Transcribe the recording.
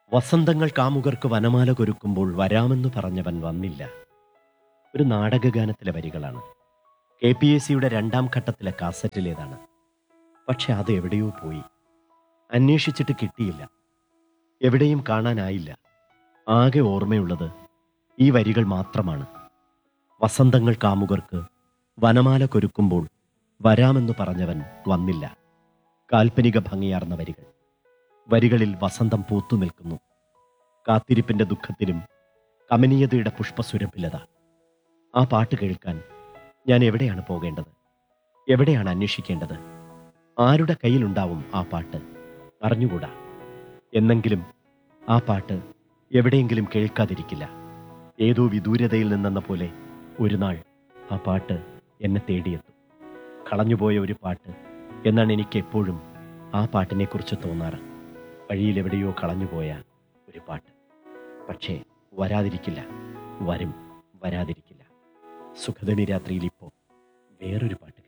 വസന്തങ്ങൾ കാമുകർക്ക് വനമാല കൊരുക്കുമ്പോൾ വരാമെന്ന് പറഞ്ഞവൻ വന്നില്ല ഒരു നാടകഗാനത്തിലെ വരികളാണ് കെ പി എസ് സിയുടെ രണ്ടാം ഘട്ടത്തിലെ കാസറ്റിലേതാണ് പക്ഷെ അത് എവിടെയോ പോയി അന്വേഷിച്ചിട്ട് കിട്ടിയില്ല എവിടെയും കാണാനായില്ല ആകെ ഓർമ്മയുള്ളത് ഈ വരികൾ മാത്രമാണ് വസന്തങ്ങൾ കാമുകർക്ക് വനമാല കൊരുക്കുമ്പോൾ വരാമെന്ന് പറഞ്ഞവൻ വന്നില്ല കാൽപ്പനിക ഭംഗിയാർന്ന വരികൾ വരികളിൽ വസന്തം പൂത്തു നിൽക്കുന്നു കാത്തിരിപ്പിന്റെ ദുഃഖത്തിലും കമനീയതയുടെ പുഷ്പസുരഭിലത ആ പാട്ട് കേൾക്കാൻ ഞാൻ എവിടെയാണ് പോകേണ്ടത് എവിടെയാണ് അന്വേഷിക്കേണ്ടത് ആരുടെ കയ്യിലുണ്ടാവും ആ പാട്ട് അറിഞ്ഞുകൂടാ എന്നെങ്കിലും ആ പാട്ട് എവിടെയെങ്കിലും കേൾക്കാതിരിക്കില്ല ഏതോ വിദൂരതയിൽ നിന്നെന്ന പോലെ ഒരു നാൾ ആ പാട്ട് എന്നെ തേടിയെത്തും കളഞ്ഞുപോയ ഒരു പാട്ട് എന്നാണ് എനിക്ക് എപ്പോഴും ആ പാട്ടിനെക്കുറിച്ച് തോന്നാറ് വഴിയിൽ എവിടെയോ കളഞ്ഞുപോയ ഒരു പാട്ട് പക്ഷേ വരാതിരിക്കില്ല വരും വരാതിരിക്കില്ല സുഖദണി രാത്രിയിൽ ഇപ്പോൾ വേറൊരു പാട്ട്